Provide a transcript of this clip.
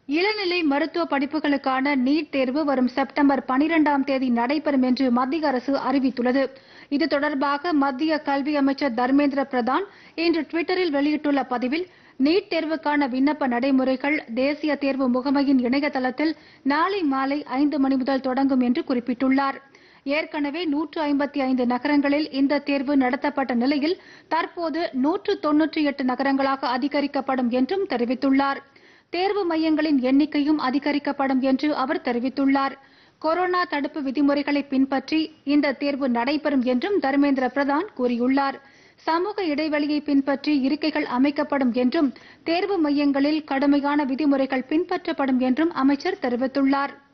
இளநிலை மருத்துவ படிப்புகளுக்கான நீட் தேர்வு வரும் செப்டம்பர் பனிரெண்டாம் தேதி நடைபெறும் என்று மத்திய அரசு அறிவித்துள்ளது இது தொடர்பாக மத்திய கல்வி அமைச்சர் தர்மேந்திர பிரதான் இன்று டுவிட்டரில் வெளியிட்டுள்ள பதிவில் நீட் தேர்வுக்கான விண்ணப்ப நடைமுறைகள் தேசிய தேர்வு முகமையின் இணையதளத்தில் நாளை மாலை ஐந்து மணி முதல் தொடங்கும் என்று குறிப்பிட்டுள்ளார் ஏற்கனவே நூற்று ஐம்பத்தி ஐந்து நகரங்களில் இந்த தேர்வு நடத்தப்பட்ட நிலையில் தற்போது நூற்று தொன்னூற்றி எட்டு நகரங்களாக அதிகரிக்கப்படும் என்றும் தெரிவித்துள்ளார் தேர்வு மையங்களின் எண்ணிக்கையும் அதிகரிக்கப்படும் என்று அவர் தெரிவித்துள்ளார் கொரோனா தடுப்பு விதிமுறைகளை பின்பற்றி இந்த தேர்வு நடைபெறும் என்றும் தர்மேந்திர பிரதான் கூறியுள்ளார் சமூக இடைவெளியை பின்பற்றி இருக்கைகள் அமைக்கப்படும் என்றும் தேர்வு மையங்களில் கடுமையான விதிமுறைகள் பின்பற்றப்படும் என்றும் அமைச்சர் தெரிவித்துள்ளார்